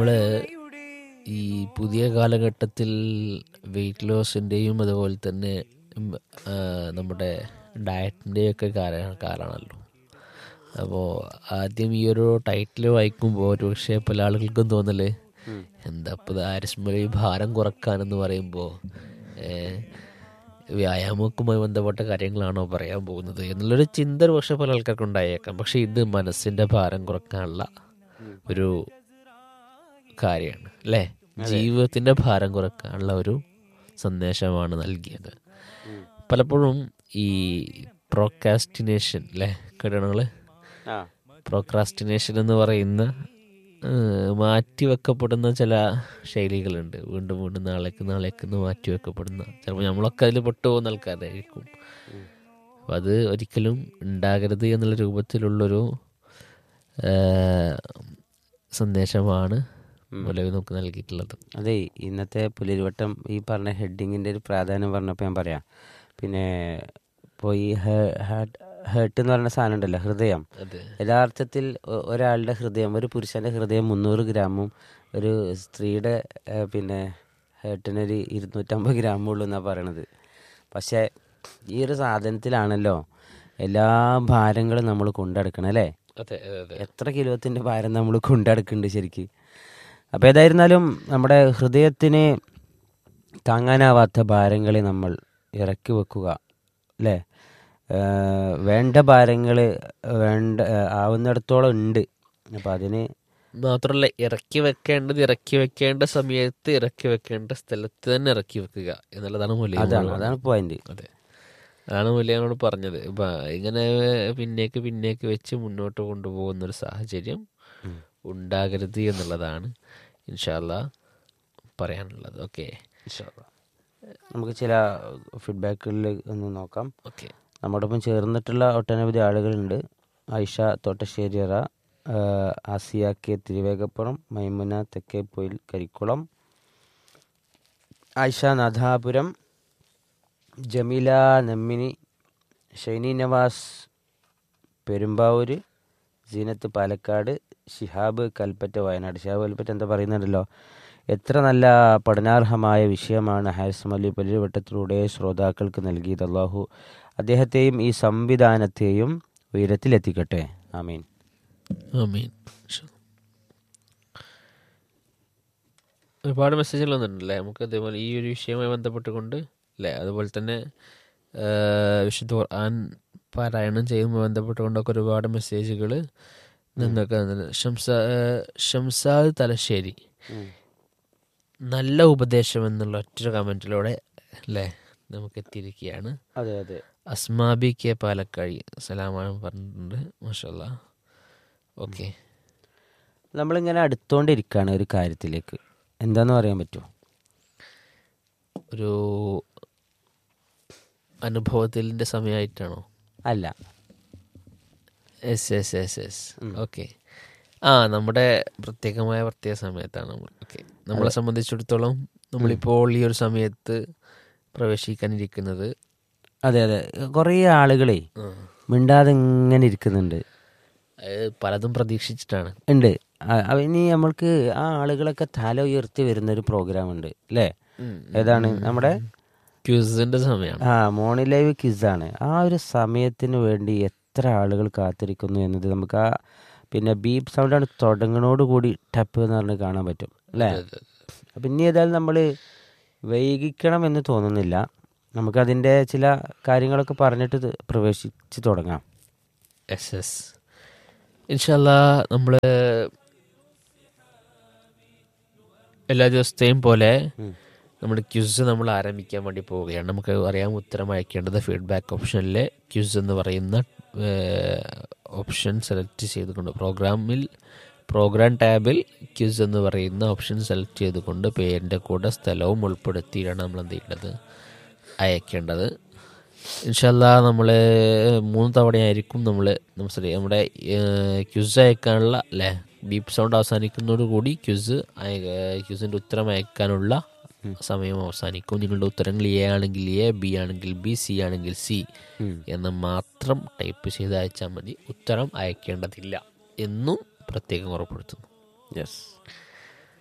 നമ്മള് ഈ പുതിയ കാലഘട്ടത്തിൽ വെയിറ്റ് ലോസിൻ്റെയും അതുപോലെ തന്നെ ഉം, ആ, നമ്മുടെ ഡയറ്റിൻ്റെയും ഒക്കെ കാല കാലമാണല്ലോ അപ്പോൾ ആദ്യം ഈ ഒരു ടൈറ്റിൽ വായിക്കുമ്പോൾ ഒരു പക്ഷേ പല ആളുകൾക്കും തോന്നല് എന്താ ഇപ്പോൾ ആരിസ്മലി ഭാരം കുറക്കാനെന്ന് പറയുമ്പോൾ വ്യായാമവുമായി ബന്ധപ്പെട്ട കാര്യങ്ങളാണോ പറയാൻ പോകുന്നത് എന്നുള്ളൊരു ചിന്ത ഒരു പക്ഷേ പല ആൾക്കാർക്കും ഉണ്ടായേക്കാം പക്ഷേ ഇത് മനസ്സിൻ്റെ ഭാരം കുറക്കാനുള്ള ഒരു കാര്യമാണ് അല്ലേ ജീവിതത്തിൻ്റെ ഭാരം കുറക്കാനുള്ള ഒരു സന്ദേശമാണ് നൽകിയത് പലപ്പോഴും ഈ പ്രോക്കാസ്റ്റിനേഷൻ അല്ലേ കേട്ടണങ്ങൾ ആ പ്രോക്രാസ്റ്റിനേഷൻ എന്ന് പറയുന്ന ഏഹ്, മാറ്റിവെക്കപ്പെടുന്ന ചില ശൈലികളുണ്ട് വീണ്ടും വീണ്ടും നാളേക്ക് നാളേക്ക് എന്ന് മാറ്റിവെക്കപ്പെടുന്ന ചിലപ്പോൾ നമ്മളൊക്കെ അതിൽ പെട്ടുപോകുന്ന ആൾക്കാരായിരിക്കും അപ്പം അത് ഒരിക്കലും ഉണ്ടാകരുത് എന്നുള്ള രൂപത്തിലുള്ളൊരു ഏഹ്, സന്ദേശമാണ് മുലവി നമുക്ക് നൽകിയിട്ടുള്ളത് അതെ ഇന്നത്തെ പുലരിവട്ടം ഈ പറഞ്ഞ ഹെഡിങ്ങിൻ്റെ ഒരു പ്രാധാന്യം പറഞ്ഞപ്പോൾ ഞാൻ പറയാം പിന്നെ ഇപ്പോൾ ഈ ഹേർട്ട് എന്ന് പറയുന്ന സാധനം ഉണ്ടല്ലോ ഹൃദയം അതെ യഥാർത്ഥത്തിൽ ഒ- ഒരാളുടെ ഹൃദയം ഒരു പുരുഷൻ്റെ ഹൃദയം മുന്നൂറ് ഗ്രാമും ഒരു സ്ത്രീയുടെ ഏ, പിന്നെ ഹേർട്ടിനൊരു ഇരുന്നൂറ്റമ്പത് ഗ്രാമും ഉള്ളൂ എന്നാണ് പറയണത് പക്ഷേ ഈ ഒരു സാധനത്തിലാണല്ലോ എല്ലാ ഭാരങ്ങളും നമ്മൾ കൊണ്ടെടുക്കണം അല്ലേ അതെ അതെ അതെ എത്ര കിലോത്തിൻ്റെ ഭാരം നമ്മൾ കൊണ്ടെടുക്കുന്നുണ്ട് ശരിക്ക് അപ്പോൾ ഏതായിരുന്നാലും നമ്മുടെ ഹൃദയത്തിന് താങ്ങാനാവാത്ത ഭാരങ്ങളെ നമ്മൾ ഇറക്കി വെക്കുക അല്ലേ ഏഹ് വേണ്ട ഭാരങ്ങൾ വേണ്ട ഏഹ് ആവുന്നിടത്തോളം ഉണ്ട് അപ്പോൾ അതിന് മാത്രമല്ല ഇറക്കി വെക്കേണ്ടത് ഇറക്കി വെക്കേണ്ട സമയത്ത് ഇറക്കി വെക്കേണ്ട സ്ഥലത്ത് തന്നെ ഇറക്കി വെക്കുക എന്നുള്ളതാണ് മൂല്യം അതാണ് അതാണ് പോയിന്റ് അതെ അതാണ് മൂല്യനോട് പറഞ്ഞത് ഇപ്പൊ ഇങ്ങനെ പിന്നേക്ക് പിന്നേക്ക് വെച്ച് മുന്നോട്ട് കൊണ്ടുപോകുന്ന ഒരു സാഹചര്യം ഉണ്ടാകരുത് എന്നുള്ളതാണ് ഇൻഷാല്ല പറയാനുള്ളത് ഓക്കെ നമുക്ക് ചില ഫീഡ്ബാക്കുകളിൽ ഒന്ന് നോക്കാം ഓക്കെ നമ്മോടൊപ്പം ചേർന്നിട്ടുള്ള ഒട്ടനവധി ആളുകളുണ്ട് ആയിഷ തോട്ടശ്ശേരിയറ ആഹ് ആസിയ കെ തിരുവേഗപ്പുറം മൈമുന തെക്കേപ്പൊയിൽ കരിക്കുളം ആയിഷ നാഥാപുരം ജമീല നെമ്മിനി ഷൈനി നവാസ് പെരുമ്പാവൂര് സീനത്ത് പാലക്കാട് ഷിഹാബ് കൽപ്പറ്റ വയനാട് ഷിഹാബ് കൽപ്പറ്റ എന്താ പറയുന്നുണ്ടല്ലോ എത്ര നല്ല പഠനാർഹമായ വിഷയമാണ് ഹാരിസ് അലി പല്ലുവട്ടത്തിലൂടെ ശ്രോതാക്കൾക്ക് നൽകിയത് അള്ളാഹു അദ്ദേഹത്തെയും ഈ സംവിധാനത്തെയും ഉയരത്തിലെത്തിക്കട്ടെ ആമീൻ ആമീൻ ഇൻഷാ. ഒരുപാട് മെസ്സേജുകൾ വന്നിട്ടുണ്ടല്ലേ നമുക്ക് അതേപോലെ ഈ ഒരു വിഷയവുമായി ബന്ധപ്പെട്ടുകൊണ്ട് അല്ലേ അതുപോലെ തന്നെ ആ, വിശുദ്ധ ഖുർആൻ പാരായണം ചെയ്യുമ്പോൾ ബന്ധപ്പെട്ടുകൊണ്ടൊക്കെ ഒരുപാട് മെസ്സേജുകൾ നിങ്ങൾക്ക് വന്നിട്ടുണ്ട്. ഷംസാ ഷംസാദ് തലശ്ശേരി നല്ല ഉപദേശം എന്നുള്ള ഒറ്റ കമൻറ്റിലൂടെ അല്ലേ നമുക്ക് എത്തിയിരിക്കുകയാണ് അതെ അതെ അസ്മാബി കെ പാലക്കാഴി സലാമാണ് പറഞ്ഞിട്ടുണ്ട് മാഷല്ല ഓക്കെ നമ്മളിങ്ങനെ അടുത്തോണ്ടിരിക്കുകയാണ് ഒരു കാര്യത്തിലേക്ക് എന്താന്ന് പറയാൻ പറ്റുമോ ഒരു അനുഭവത്തിൻ്റെ സമയമായിട്ടാണോ അല്ല yes yes yes yes okay ആ നമ്മുടെ പ്രത്യേകമായ പ്രത്യേക സമയത്താണ് നമ്മൾ ഓക്കെ നമ്മളെ സംബന്ധിച്ചിടത്തോളം നമ്മളിപ്പോൾ ഈ ഒരു സമയത്ത് പ്രവേശിക്കാനിരിക്കുന്നത് അതെ അതെ കുറേ ആളുകളെ ആ, മിണ്ടാതെ ഇങ്ങനെ ഇരിക്കുന്നുണ്ട് അത് പലതും പ്രതീക്ഷിച്ചിട്ടാണ് ഉണ്ട് ആ- അവ- ഇനി നമ്മൾക്ക് ആ ആളുകളൊക്കെ തല ഉയർത്തി വരുന്ന ഒരു പ്രോഗ്രാം ഉണ്ട് അല്ലേ ഏതാണ് നമ്മുടെ ക്യൂസിൻ്റെ സമയമാണ് ആ മോർണിംഗ് ലൈവ് ക്വിസാണ് ആ ഒരു സമയത്തിന് വേണ്ടി എത്ര ആളുകൾ കാത്തിരിക്കുന്നു എന്നത് നമുക്ക് ആ പിന്നെ ബീപ്പ് സൗണ്ടാണ് തുടങ്ങണോട് കൂടി ടപ്പ് എന്ന് പറഞ്ഞ് കാണാൻ പറ്റും അല്ലേ അപ്പം ഇനി ഏതായാലും നമ്മൾ വൈകിക്കണം എന്ന് തോന്നുന്നില്ല നമുക്കതിൻ്റെ ചില കാര്യങ്ങളൊക്കെ പറഞ്ഞിട്ട് ഇത് പ്രവേശിച്ച് തുടങ്ങാം എസ് എസ് ഇൻഷല്ല നമ്മൾ എല്ലാ ദിവസത്തെയും പോലെ നമ്മുടെ ക്യൂസ് നമ്മൾ ആരംഭിക്കാൻ വേണ്ടി പോവുകയാണ് നമുക്ക് അറിയാം ഉത്തരം അയക്കേണ്ടത് ഫീഡ്ബാക്ക് ഓപ്ഷനിലെ ക്യൂസ് എന്ന് പറയുന്ന ഓപ്ഷൻ സെലക്ട് ചെയ്തുകൊണ്ട് പ്രോഗ്രാമിൽ പ്രോഗ്രാം ടാബിൽ ക്യൂസ് എന്ന് പറയുന്ന ഓപ്ഷൻ സെലക്ട് ചെയ്തുകൊണ്ട് പേരിൻ്റെ കൂടെ സ്ഥലവും ഉൾപ്പെടുത്തിയാണ് നമ്മൾ എന്ത് ചെയ്യേണ്ടത് അയക്കേണ്ടത് ഇൻഷല്ല നമ്മൾ മൂന്ന് തവണയായിരിക്കും നമ്മൾ സോറി നമ്മുടെ ക്യൂസ് അയക്കാനുള്ള അല്ലേ ബീപ്പ് സൗണ്ട് അവസാനിക്കുന്നതോട് കൂടി ക്യൂസ് ക്യൂസിൻ്റെ ഉത്തരം അയക്കാനുള്ള സമയം അവസാനിക്കും നിങ്ങളുടെ ഉത്തരങ്ങൾ എ ആണെങ്കിൽ എ ബി ആണെങ്കിൽ ബി സി ആണെങ്കിൽ സി എന്ന് മാത്രം ടൈപ്പ് ചെയ്ത് അയച്ചാൽ മതി ഉത്തരം അയക്കേണ്ടതില്ല എന്നും പ്രത്യേകം ഉറപ്പെടുത്തുന്നു യെസ്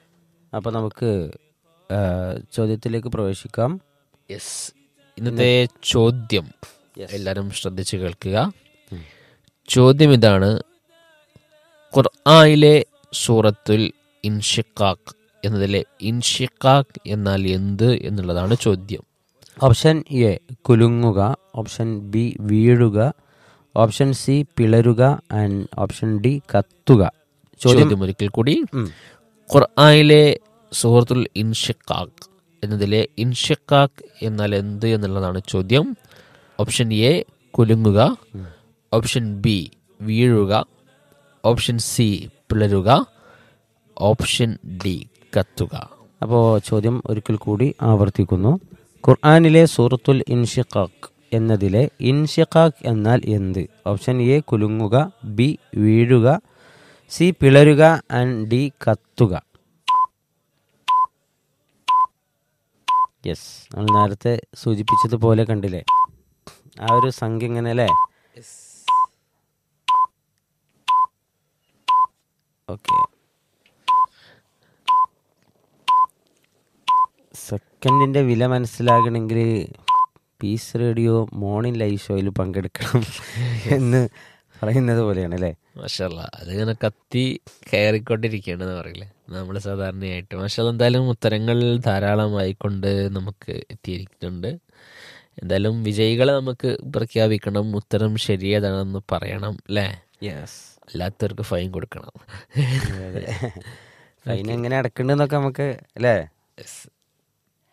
അപ്പോൾ നമുക്ക് ആ, ചോദ്യത്തിലേക്ക് പ്രവേശിക്കാം യെസ് ഇന്നത്തെ ചോദ്യം എല്ലാവരും ശ്രദ്ധിച്ച് കേൾക്കുക ചോദ്യം ഇതാണ് ഖുർആനിലെ സൂറത്തുൽ ഇൻഷിഖാഖ് എന്നതിലെ ഇൻഷിഖാഖ് എന്നാൽ എന്ത് എന്നുള്ളതാണ് ചോദ്യം ഓപ്ഷൻ എ കുലുങ്ങുക ഓപ്ഷൻ ബി വീഴുക ഓപ്ഷൻ സി പിളരുക ആൻഡ് ഓപ്ഷൻ ഡി കത്തുക ചോദ്യം ചോദ്യം ഒരിക്കൽ കൂടി ഉം. ഖുർആനിലെ സൂറത്തുൽ ഇൻഷിഖാഖ് എന്നതിലെ ഇൻഷിഖാഖ് എന്നാൽ എന്ത് എന്നുള്ളതാണ് ചോദ്യം ഓപ്ഷൻ എ കുലുങ്ങുക ഓപ്ഷൻ ബി വീഴുക ഓപ്ഷൻ സി പിളരുക ഓപ്ഷൻ ഡി കത്തുക അപ്പോൾ ചോദ്യം ഒരിക്കൽ കൂടി ആവർത്തിക്കുന്നു ഖുർആനിലെ സൂറത്തുൽ ഇൻഷിഖാഖ് എന്നതിലെ ഇൻഷിഖാഖ് എന്നാൽ എന്ത് ഓപ്ഷൻ എ കുലുങ്ങുക ബി വീഴുക സി പിളരുക ആൻഡ് ഡി കത്തുക യെസ് നമ്മൾ നേരത്തെ സൂചിപ്പിച്ചതുപോലെ കണ്ടില്ലേ ആ ഒരു സംഖ്യ ഇങ്ങനെ അല്ലേ ഓക്കെ സെക്കൻഡിൻ്റെ വില മനസ്സിലാകണമെങ്കിൽ പീസ് റേഡിയോ മോർണിംഗ് ലൈവ് ഷോയിൽ പങ്കെടുക്കണം എന്ന് പറയുന്നത് പോലെയാണ് അല്ലേ മാഷല്ല അതിങ്ങനെ കത്തി കയറിക്കൊണ്ടിരിക്കുകയാണെന്ന് പറയില്ലേ നമ്മൾ സാധാരണയായിട്ട് മാഷല്ല എന്തായാലും ഉത്തരങ്ങൾ ധാരാളമായിക്കൊണ്ട് നമുക്ക് എത്തിയിരിക്കുന്നുണ്ട് എന്തായാലും വിജയികളെ നമുക്ക് പ്രഖ്യാപിക്കണം ഉത്തരം ശരിയേതാണെന്ന് പറയണം അല്ലേ യെസ് അല്ലാത്തവർക്ക് ഫൈൻ കൊടുക്കണം ഫൈൻ എങ്ങനെ അടക്കണ്ടെന്നൊക്കെ നമുക്ക് അല്ലേ Yes.